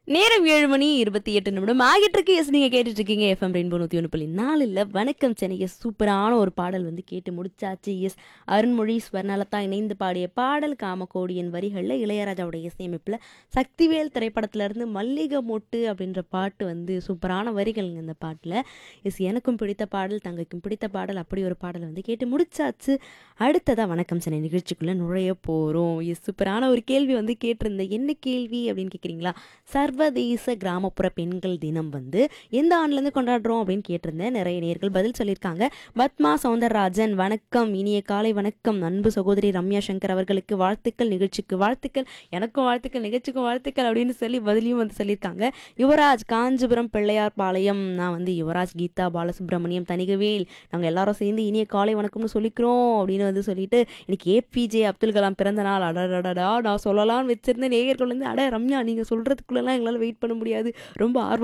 நேரம் ஏழு மணி இருபத்தி எட்டு நிமிடம் ஆகிட்டு இருக்கு எஸ் நீங்க கேட்டுட்டு இருக்கீங்க எஃப்எம் ரெயின்போ நூத்தி ஒன்று புள்ளி நாலுல வணக்கம் சென்னை எஸ் சூப்பரான ஒரு பாடல் வந்து கேட்டு முடிச்சாச்சு எஸ் அருண்மொழி ஸ்வர்ணலதா இணைந்து பாடிய பாடல் காமகோடியின் வரிகளில் இளையராஜாவுடைய இசையமைப்பில் சக்திவேல் திரைப்படத்துல இருந்து மல்லிகை மொட்டு அப்படின்ற பாட்டு வந்து சூப்பரான வரிகள்ங்க இந்த பாட்டில் எஸ் எனக்கும் பிடித்த பாடல் தங்கைக்கும் பிடித்த பாடல் அப்படி ஒரு பாடல் வந்து கேட்டு முடிச்சாச்சு அடுத்ததா வணக்கம் சென்னை நிகழ்ச்சிக்குள்ள நுழைய போறோம் எஸ் சூப்பரான ஒரு கேள்வி வந்து கேட்டிருந்தேன் என்ன கேள்வி அப்படின்னு கேட்குறீங்களா சர்வதேச கிராமப்புற பெண்கள் தினம் வந்து எந்த ஆண்டுலேருந்து கொண்டாடுறோம் அப்படின்னு கேட்டிருந்தேன் நிறைய நேர்கள் பதில் சொல்லியிருக்காங்க பத்மா சௌந்தரராஜன் வணக்கம் இனிய காலை வணக்கம் அன்பு சகோதரி ரம்யா சங்கர் அவர்களுக்கு வாழ்த்துக்கள் நிகழ்ச்சிக்கு வாழ்த்துக்கள் எனக்கும் வாழ்த்துக்கள் நிகழ்ச்சிக்கும் வாழ்த்துக்கள் அப்படின்னு சொல்லி பதிலையும் வந்து சொல்லியிருக்காங்க யுவராஜ் காஞ்சிபுரம் பிள்ளையார் பாளையம் நான் வந்து யுவராஜ் கீதா பாலசுப்ரமணியம் தனிகவேல் நாங்கள் எல்லாரும் சேர்ந்து இனிய காலை வணக்கம்னு சொல்லிக்கிறோம் அப்படின்னு வந்து சொல்லிட்டு இன்னைக்கு ஏபிஜே அப்துல் கலாம் பிறந்த நாள் அடடடா நான் சொல்லலாம்னு வச்சிருந்த நேயர்கள் வந்து அட ரம்யா நீங்கள் சொல்கிறதுக்குள்ளெல்லாம் எங்களால் வெயிட் பண்ண முடியாது ரொம்ப ஆர்வம்